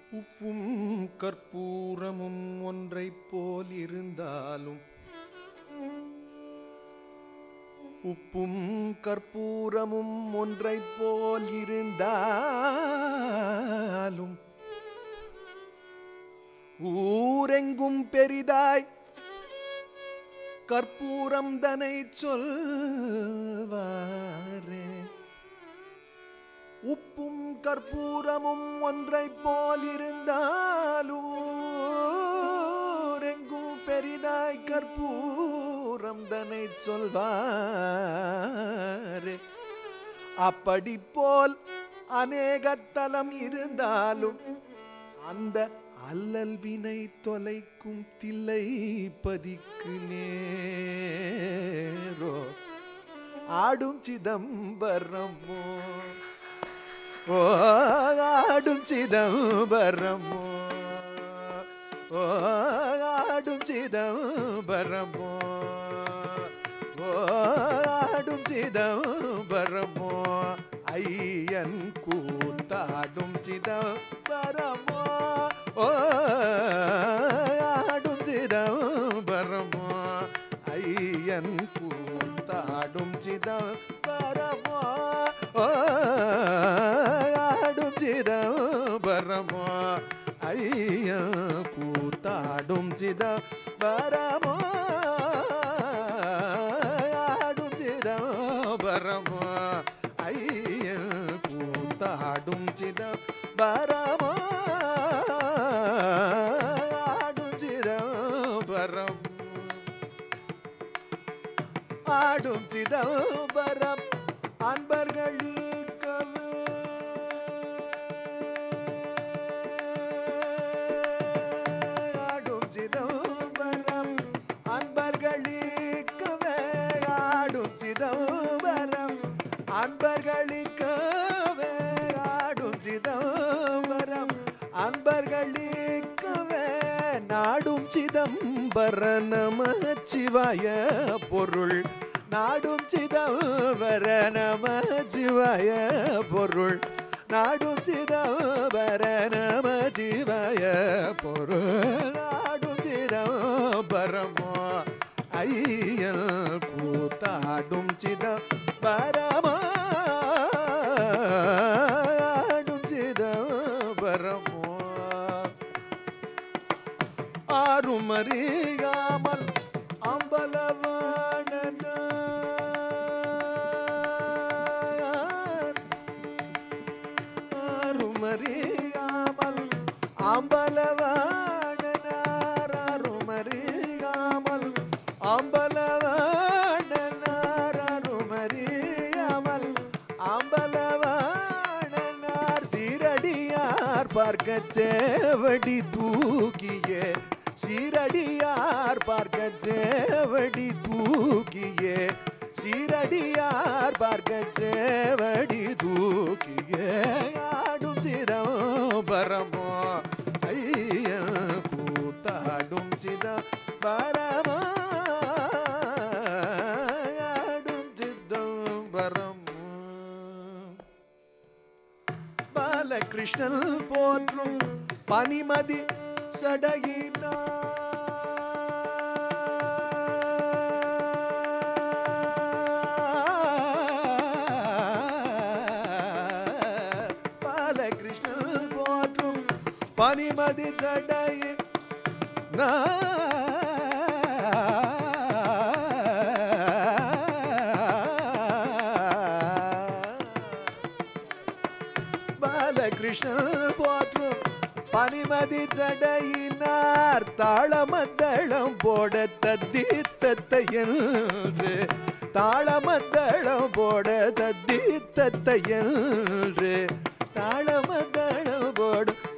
உப்பும் கற்பூரமும் ஒன்றைப் போல் இருந்தாலும் உப்பும் கற்பூரமும் ஒன்றைப் போல் இருந்தாலும் ஊரெங்கும் பெரிதாய் கற்பூரம் தனை சொல்வாரே உப்பும் கற்பூரமும் ஒன்றைப் போல் இருந்தாலும் ஊரெங்கும் பெரிதாய் கற்பூரம் தனை சொல்வாரே அப்படி போல் அநேகத்தலம் இருந்தாலும் அந்த அல்லல் வினை தொலைக்கும் தில்லை பதிக்கு நேரோ ஆடும் சிதம்பரமோ ஓ ஆடும் சிதம்பரமோ ஓ ஆடும் சிதம்பரமோ ஓ ஆடும் சிதம்பரமோ ஐயன் கூத்தாடும் சிதம்பரமோ ஓ ஆடும் சிதம்பரமோ ஐயன் கூத்தாடும் சிதம்பரமோ ஓ ஆடும் சிதம்பரமோ ஐயன் கூத்தாடும் சிதம்பரமோ ஆடும் சிதம்பரமோ ஐயன் கூத்தாடும் சிதம்பரமோ ஆடும் சிதம்பரம் ஆடும் சிதம்பரம் அன்பர்களுக்கவே ஆடும் சிதம்பரம் அன்பர்களுக்கவே ஆடும் சிதம்பரம் அன்பர்களுக்கவே ஆடும் சிதம்பரம் அன்பர்களுக்கவே நாடும் சிதம்பர நம சிவாய பொருள் நாடும் சிதம்பர நம சிவாய பொருள் நாடும் சிதம்பர நம சிவாய பொருள் நாடும் சிதம்பரமோ ஐயல் கூத்தாடும் சிதம்பரமோ ஆடும் சிதம்பரமோ ஆரும் அறியாமல் அம்பலவாணன் ஆரும் அறியாமல் அம்பலவாணனார் ஆரும் அறியாமல் அம்பலவாணனார் ஆரும் அறியாமல் அம்பலவாணனார் சீரடியார் பார்க்க சேவடி தூக்கிய சீரடியார் பார்க்க சேவடி தூக்கிய சீரடியார் பார்க்க சேவடி தூக்கிய ஆடும் சிதம்பரமோ ஐயன் கூத்தாடும் சிதம்பரமோ ஆடும் சிதம்பரமோ பாலகிருஷ்ணன் போற்றும் பனிமதி சடையினா பாலகிருஷ்ணன் போற்றும் பனிமதி சடையை பாலகிருஷ்ணன் போற்றும் பனிமதி சடையினார் தாளமத்தளம் போட தத்தி தத்த என்று தாளமத்தளம் போட தத்தி தத்த என்று தாளமத்தளம் போட